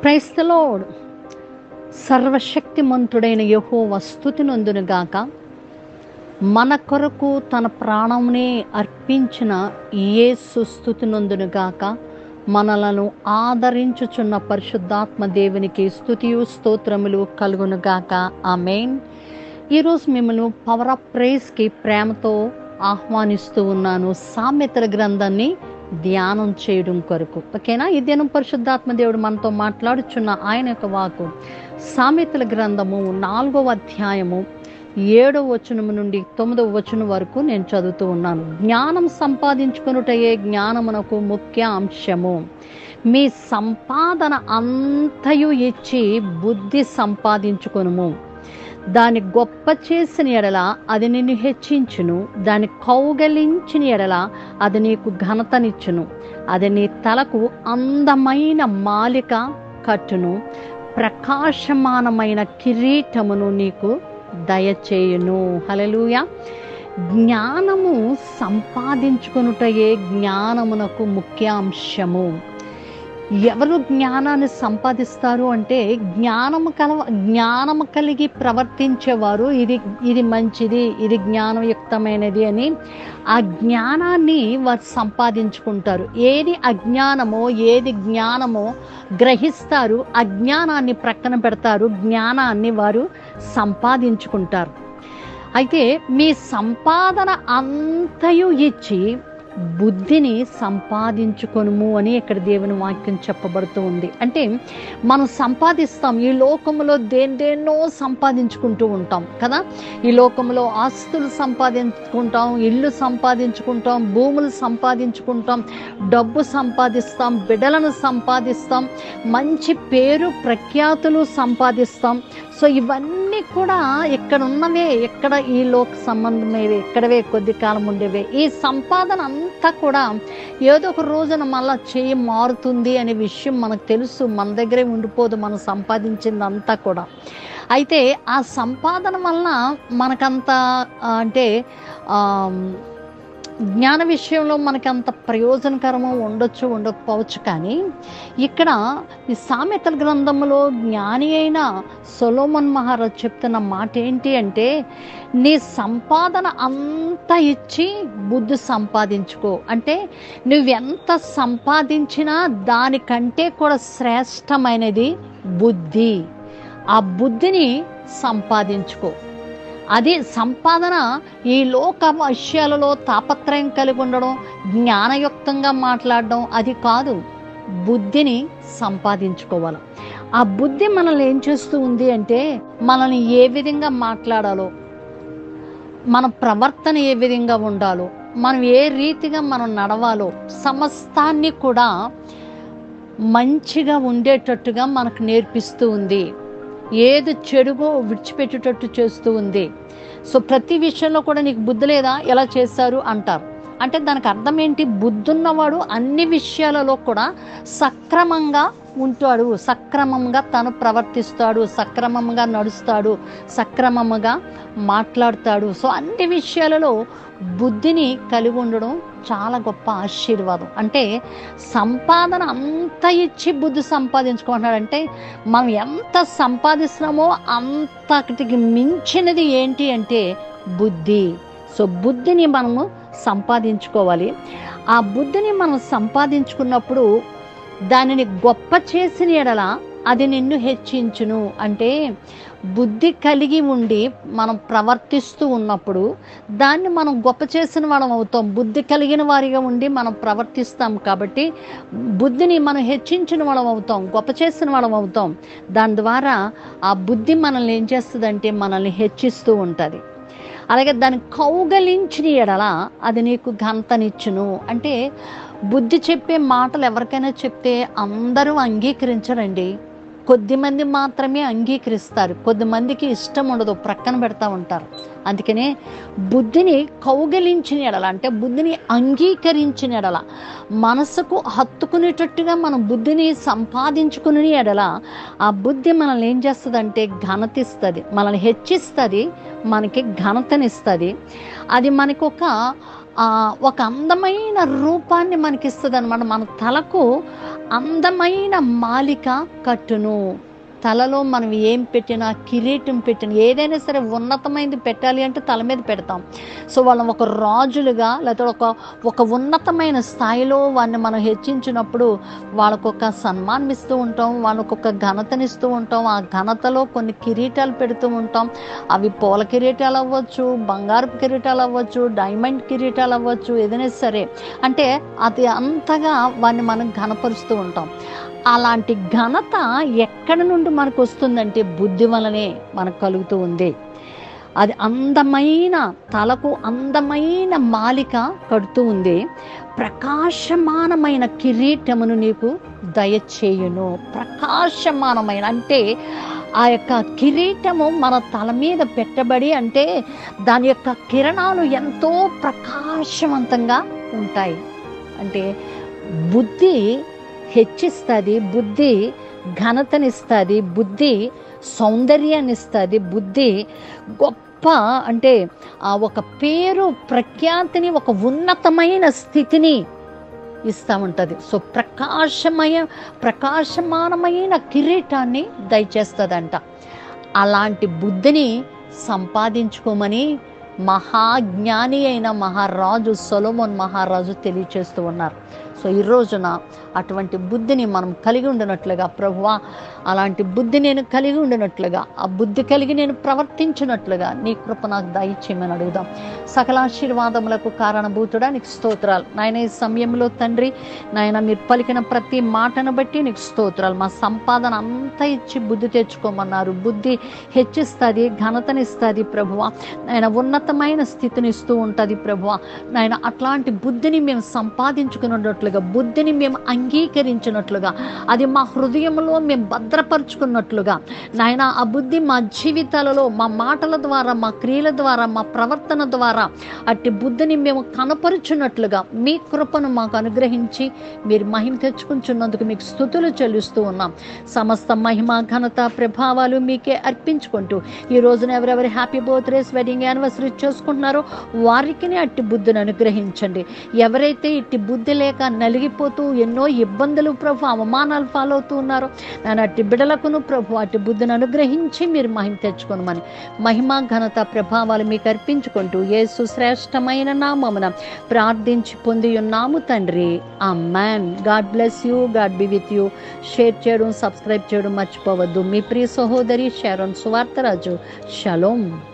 క్రైస్తలోడ్ సర్వశక్తిమంతుడైన యహో వస్తుతినందునుగాక మన కొరకు తన ప్రాణంనే అర్పించిన యేసు స్థుతినందునుగాక మనలను ఆదరించుచున్న పరిశుద్ధాత్మ దేవునికి స్థుతియు స్తోత్రములు కలుగునుగాక ఆమెన్ ఈరోజు మిమ్మల్ని పవర్ ఆఫ్ ప్రేస్కి ప్రేమతో ఆహ్వానిస్తూ ఉన్నాను సామెతల గ్రంథాన్ని ధ్యానం చేయడం కొరకు ఓకేనా ఈ దినం పరిశుద్ధాత్మ దేవుడు మనతో మాట్లాడుచున్న ఆయన యొక్క వాకు సామెతల గ్రంథము నాలుగవ అధ్యాయము ఏడవ వచనము నుండి తొమ్మిదవ వచనం వరకు నేను చదువుతూ ఉన్నాను జ్ఞానం సంపాదించుకున్నటయే జ్ఞానమునకు ముఖ్య అంశము మీ సంపాదన అంతయు ఇచ్చి బుద్ధి సంపాదించుకొనుము దాని గొప్ప చేసిన ఎడల అది నిన్ను హెచ్చించును దాని కౌగలించిన ఎడల అది నీకు ఘనతనిచ్చును అది నీ తలకు అందమైన మాలిక కట్టును ప్రకాశమానమైన కిరీటమును నీకు దయచేయును హలలుయ జ్ఞానము సంపాదించుకొనుటయే జ్ఞానమునకు ముఖ్యాంశము ఎవరు జ్ఞానాన్ని సంపాదిస్తారు అంటే జ్ఞానము కల జ్ఞానము కలిగి ప్రవర్తించేవారు ఇది ఇది మంచిది ఇది జ్ఞానయుక్తమైనది అని ఆ జ్ఞానాన్ని వారు సంపాదించుకుంటారు ఏది అజ్ఞానమో ఏది జ్ఞానమో గ్రహిస్తారు అజ్ఞానాన్ని ప్రక్కన పెడతారు జ్ఞానాన్ని వారు సంపాదించుకుంటారు అయితే మీ సంపాదన అంతయు ఇచ్చి బుద్ధిని సంపాదించుకొనుము అని ఇక్కడ దేవుని వాక్యం చెప్పబడుతూ ఉంది అంటే మనం సంపాదిస్తాం ఈ లోకంలో దేని దేన్నో సంపాదించుకుంటూ ఉంటాం కదా ఈ లోకంలో ఆస్తులు సంపాదించుకుంటాం ఇల్లు సంపాదించుకుంటాం భూములు సంపాదించుకుంటాం డబ్బు సంపాదిస్తాం బిడ్డలను సంపాదిస్తాం మంచి పేరు ప్రఖ్యాతులు సంపాదిస్తాం సో ఇవన్నీ కూడా ఇక్కడ ఉన్నవే ఎక్కడ ఈ లోక సంబంధమేవే ఇక్కడవే కొద్ది కాలం ఉండేవే ఈ సంపాదన అంతా కూడా ఏదో ఒక రోజున మళ్ళా చేయి మారుతుంది అనే విషయం మనకు తెలుసు మన దగ్గరే ఉండిపోదు మనం సంపాదించింది అంతా కూడా అయితే ఆ సంపాదన వలన మనకంత ఆ, అంటే ఆ, జ్ఞాన విషయంలో మనకి అంత ప్రయోజనకరము ఉండొచ్చు ఉండకపోవచ్చు కానీ ఇక్కడ ఈ సామెతల గ్రంథంలో జ్ఞాని అయిన సొలోమన్ మహారాజ్ చెప్తున్న మాట ఏంటి అంటే నీ సంపాదన అంతా ఇచ్చి బుద్ధి సంపాదించుకో అంటే నువ్వెంత సంపాదించినా దానికంటే కూడా శ్రేష్టమైనది బుద్ధి ఆ బుద్ధిని సంపాదించుకో అది సంపాదన ఈ లోక విషయాలలో తాపత్రయం కలిగి ఉండడం జ్ఞానయుక్తంగా మాట్లాడడం అది కాదు బుద్ధిని సంపాదించుకోవాలి ఆ బుద్ధి మనల్ని ఏం చేస్తూ ఉంది అంటే మనల్ని ఏ విధంగా మాట్లాడాలో మన ప్రవర్తన ఏ విధంగా ఉండాలో మనం ఏ రీతిగా మనం నడవాలో సమస్తాన్ని కూడా మంచిగా ఉండేటట్టుగా మనకు నేర్పిస్తూ ఉంది ఏది చెడుగో విడిచిపెట్టేటట్టు చేస్తూ ఉంది సో ప్రతి విషయంలో కూడా నీకు బుద్ధి లేదా ఎలా చేశారు అంటారు అంటే దానికి అర్థం ఏంటి బుద్ధి ఉన్నవాడు అన్ని విషయాలలో కూడా సక్రమంగా ఉంటాడు సక్రమంగా తను ప్రవర్తిస్తాడు సక్రమంగా నడుస్తాడు సక్రమంగా మాట్లాడతాడు సో అన్ని విషయాలలో బుద్ధిని కలిగి ఉండడం చాలా గొప్ప ఆశీర్వాదం అంటే సంపాదన అంత ఇచ్చి బుద్ధి సంపాదించుకుంటున్నాడంటే మనం ఎంత సంపాదిస్తున్నామో అంతటికి మించినది ఏంటి అంటే బుద్ధి సో బుద్ధిని మనము సంపాదించుకోవాలి ఆ బుద్ధిని మనం సంపాదించుకున్నప్పుడు దానిని గొప్ప చేసిన ఎడల అది నిన్ను హెచ్చించును అంటే బుద్ధి కలిగి ఉండి మనం ప్రవర్తిస్తూ ఉన్నప్పుడు దాన్ని మనం గొప్ప చేసిన వాళ్ళం అవుతాం బుద్ధి కలిగిన వారిగా ఉండి మనం ప్రవర్తిస్తాం కాబట్టి బుద్ధిని మనం హెచ్చించిన వాళ్ళం అవుతాం గొప్ప చేసిన వాళ్ళం అవుతాం దాని ద్వారా ఆ బుద్ధి మనల్ని ఏం చేస్తుందంటే మనల్ని హెచ్చిస్తూ ఉంటుంది అలాగే దాన్ని కౌగలించిన ఎడల అది నీకు ఘనతనిచ్చును అంటే బుద్ధి చెప్పే మాటలు ఎవరికైనా చెప్తే అందరూ అంగీకరించరండి కొద్దిమంది మాత్రమే అంగీకరిస్తారు కొద్దిమందికి ఇష్టం ఉండదు ప్రక్కన పెడతా ఉంటారు అందుకనే బుద్ధిని కౌగలించిన ఎడల అంటే బుద్ధిని అంగీకరించిన ఎడల మనసుకు హత్తుకునేటట్టుగా మనం బుద్ధిని సంపాదించుకుని ఎడల ఆ బుద్ధి మనల్ని ఏం చేస్తుంది ఘనతిస్తుంది మనల్ని హెచ్చిస్తుంది మనకి ఘనతనిస్తుంది అది మనకు ఒక ఆ, ఒక అందమైన రూపాన్ని మనకిస్తుంది అనమాట మన తలకు అందమైన మాలిక కట్టును తలలో మనం ఏం పెట్టినా కిరీటం పెట్టినా ఏదైనా సరే ఉన్నతమైనది పెట్టాలి అంటే తల మీద పెడతాం సో వాళ్ళని ఒక రాజులుగా లేకపోతే ఒక ఒక ఉన్నతమైన స్థాయిలో వాడిని మనం హెచ్చించినప్పుడు వాళ్ళకు ఒక సన్మానం ఇస్తూ ఉంటాం వాళ్ళకు ఒక ఘనతనిస్తూ ఉంటాం ఆ ఘనతలో కొన్ని కిరీటాలు పెడుతూ ఉంటాం అవి పూల కిరీటాలు అవ్వచ్చు బంగారపు కిరీటాలు అవ్వచ్చు డైమండ్ కిరీటాలు అవ్వచ్చు ఏదైనా సరే అంటే అది అంతగా వాడిని మనం ఘనపరుస్తూ ఉంటాం అలాంటి ఘనత ఎక్కడి నుండి మనకు వస్తుందంటే బుద్ధి వలనే మనకు కలుగుతూ ఉంది అది అందమైన తలకు అందమైన మాలిక కడుతూ ఉంది ప్రకాశమానమైన కిరీటమును నీకు దయచేయును ప్రకాశమానమైన అంటే ఆ యొక్క కిరీటము మన తల మీద పెట్టబడి అంటే దాని యొక్క కిరణాలు ఎంతో ప్రకాశవంతంగా ఉంటాయి అంటే బుద్ధి హెచ్చిస్తుంది బుద్ధి ఘనతనిస్తుంది బుద్ధి సౌందర్యాన్ని ఇస్తుంది బుద్ధి గొప్ప అంటే ఆ ఒక పేరు ప్రఖ్యాతిని ఒక ఉన్నతమైన స్థితిని ఇస్తూ ఉంటుంది సో ప్రకాశమయ ప్రకాశమానమైన కిరీటాన్ని దయచేస్తుందంట అలాంటి బుద్ధిని సంపాదించుకోమని మహాజ్ఞాని అయిన మహారాజు సొలమోన్ మహారాజు తెలియచేస్తూ ఉన్నారు సో ఈ రోజున అటువంటి బుద్ధిని మనం కలిగి ఉండినట్లుగా ప్రభువా అలాంటి బుద్ధి నేను కలిగి ఉండినట్లుగా ఆ బుద్ధి కలిగి నేను ప్రవర్తించినట్లుగా నీ కృప నాకు దయచేయమని అడుగుదాం సకల ఆశీర్వాదములకు కారణభూతుడా నీకు స్తోత్రాలు నాయన ఈ సమయంలో తండ్రి నాయన మీరు పలికిన ప్రతి మాటను బట్టి నీకు స్తోత్రాలు మా సంపాదన అంతా ఇచ్చి బుద్ధి తెచ్చుకోమన్నారు బుద్ధి హెచ్చిస్తుంది ఘనతనిస్తుంది ప్రభువ నాయన ఉన్నతమైన స్థితిని ఇస్తూ ఉంటుంది ప్రభువ నాయన అట్లాంటి బుద్ధిని మేము సంపాదించుకున్నట్లుగా బుద్ధిని మేము అంగీకరించినట్లుగా అది మా హృదయంలో మేము భద్రపరుచుకున్నట్లుగా నాయన ఆ బుద్ధి మా జీవితాలలో మా మాటల ద్వారా మా క్రియల ద్వారా మా ప్రవర్తన ద్వారా అట్టి బుద్ధిని మేము కనపరుచున్నట్లుగా మీ కృపను మాకు అనుగ్రహించి మీరు మహిమ తెచ్చుకుంటున్నందుకు మీకు స్థుతులు చెల్లిస్తూ ఉన్నాం సమస్త మహిమ ఘనత ప్రభావాలు మీకే అర్పించుకుంటూ ఈ రోజున ఎవరెవరి హ్యాపీ బర్త్డేస్ వెడ్డింగ్ యానివర్సరీ చేసుకుంటున్నారో వారికి అట్టి బుద్ధిని అనుగ్రహించండి ఎవరైతే ఇట్టి బుద్ధి లేక నలిగిపోతూ ఎన్నో ఇబ్బందులు ప్రభు అవమానాలు ఫాలో అవుతూ ఉన్నారో నేను అట్టి బిడలకును ప్రభు అట్టి బుద్ధిని అనుగ్రహించి మీరు మహిమ తెచ్చుకోనమని మహిమ ఘనత ప్రభావాలు మీకు అర్పించుకుంటూ యేసు శ్రేష్టమైన నామమున ప్రార్థించి పొంది ఉన్నాము తండ్రి amen God bless you God be with you share చేయడం సబ్స్క్రైబ్ చేయడం మర్చిపోవద్దు మీ ప్రియ సహోదరి షారోన్ సువార్తరాజు షలోం